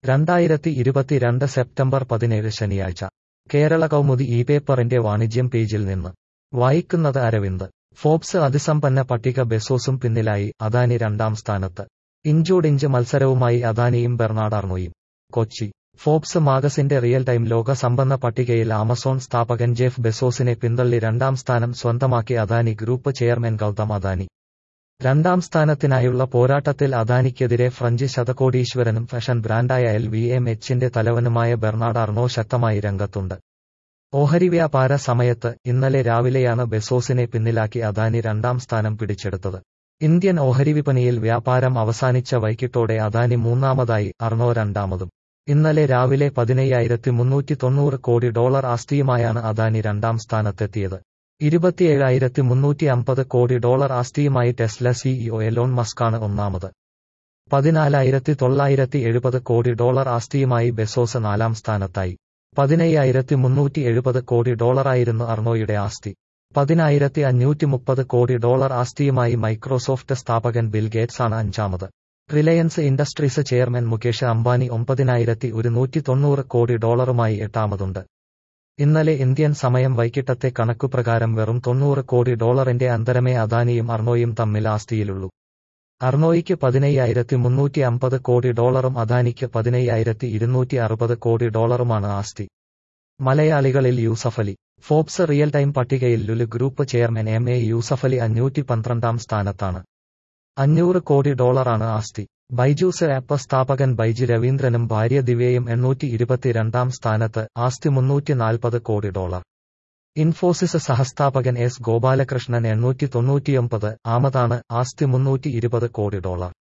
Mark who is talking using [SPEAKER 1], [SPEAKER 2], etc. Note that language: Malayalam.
[SPEAKER 1] രണ്ടായിരത്തി ഇരുപത്തിരണ്ട് സെപ്റ്റംബർ പതിനേഴ് ശനിയാഴ്ച കേരള കൗമുദി ഈ പേപ്പറിന്റെ വാണിജ്യം പേജിൽ നിന്ന് വായിക്കുന്നത് അരവിന്ദ് ഫോബ്സ് അതിസമ്പന്ന പട്ടിക ബെസോസും പിന്നിലായി അദാനി രണ്ടാം സ്ഥാനത്ത് ഇഞ്ചോടിഞ്ച് മത്സരവുമായി അദാനിയും ബെർണാഡ് അർണോയും കൊച്ചി ഫോബ്സ് മാഗസിന്റെ റിയൽ ടൈം ലോക സമ്പന്ന പട്ടികയിൽ ആമസോൺ സ്ഥാപകൻ ജെഫ് ബെസോസിനെ പിന്തള്ളി രണ്ടാം സ്ഥാനം സ്വന്തമാക്കി അദാനി ഗ്രൂപ്പ് ചെയർമാൻ ഗൗതം അദാനി രണ്ടാം സ്ഥാനത്തിനായുള്ള പോരാട്ടത്തിൽ അദാനിക്കെതിരെ ഫ്രഞ്ച് ശതകോടീശ്വരനും ഫാഷൻ ബ്രാൻഡായ എൽ വി എം എച്ചിന്റെ തലവനുമായ ബെർണാഡ് അർണോ ശക്തമായി രംഗത്തുണ്ട് ഓഹരി വ്യാപാര സമയത്ത് ഇന്നലെ രാവിലെയാണ് ബെസോസിനെ പിന്നിലാക്കി അദാനി രണ്ടാം സ്ഥാനം പിടിച്ചെടുത്തത് ഇന്ത്യൻ ഓഹരി വിപണിയിൽ വ്യാപാരം അവസാനിച്ച വൈകിട്ടോടെ അദാനി മൂന്നാമതായി അർണോ രണ്ടാമതും ഇന്നലെ രാവിലെ പതിനയ്യായിരത്തി മുന്നൂറ്റി തൊണ്ണൂറ് കോടി ഡോളർ ആസ്തിയുമായാണ് അദാനി രണ്ടാം സ്ഥാനത്തെത്തിയത് ഇരുപത്തിയേഴായിരത്തി മുന്നൂറ്റി അമ്പത് കോടി ഡോളർ ആസ്തിയുമായി ടെസ്ല സിഇഒ എലോൺ മസ്കാണ് ഒന്നാമത് പതിനാലായിരത്തി തൊള്ളായിരത്തി എഴുപത് കോടി ഡോളർ ആസ്തിയുമായി ബെസോസ് നാലാം സ്ഥാനത്തായി പതിനയ്യായിരത്തി മുന്നൂറ്റി എഴുപത് കോടി ഡോളറായിരുന്നു അർണോയുടെ ആസ്തി പതിനായിരത്തി അഞ്ഞൂറ്റി മുപ്പത് കോടി ഡോളർ ആസ്തിയുമായി മൈക്രോസോഫ്റ്റ് സ്ഥാപകൻ ബിൽ ഗേറ്റ്സ് ആണ് അഞ്ചാമത് Reliance Industries chairman Mukesh Ambani ഒമ്പതിനായിരത്തി ഒരുന്നൂറ്റി തൊണ്ണൂറ് കോടി ഡോളറുമായി എട്ടാമതുണ്ട് ഇന്നലെ ഇന്ത്യൻ സമയം വൈകിട്ടത്തെ കണക്കുപ്രകാരം വെറും തൊണ്ണൂറ് കോടി ഡോളറിന്റെ അന്തരമേ അദാനിയും അർണോയും തമ്മിൽ ആസ്തിയിലുള്ളൂ അർണോയ്ക്ക് പതിനയ്യായിരത്തി മുന്നൂറ്റി അമ്പത് കോടി ഡോളറും അദാനിക്ക് പതിനയ്യായിരത്തി ഇരുന്നൂറ്റി അറുപത് കോടി ഡോളറുമാണ് ആസ്തി മലയാളികളിൽ യൂസഫലി ഫോബ്സ് റിയൽ ടൈം പട്ടികയിൽ Lulu group chairman M A Yusuffali അഞ്ഞൂറ്റി പന്ത്രണ്ടാം സ്ഥാനത്താണ് അഞ്ഞൂറ് കോടി ഡോളറാണ് ആസ്തി ബൈജൂസ് ആപ്പ് സ്ഥാപകൻ ബൈജി രവീന്ദ്രനും ഭാര്യ ദിവ്യയും എണ്ണൂറ്റി ഇരുപത്തിരണ്ടാം സ്ഥാനത്ത് ആസ്തി മുന്നൂറ്റി നാൽപ്പത് കോടി ഡോളർ ഇൻഫോസിസ് സഹസ്ഥാപകൻ എസ് ഗോപാലകൃഷ്ണൻ എണ്ണൂറ്റി തൊണ്ണൂറ്റിയൊമ്പത് ആമതാണ് ആസ്തി മുന്നൂറ്റി ഇരുപത് കോടി ഡോളർ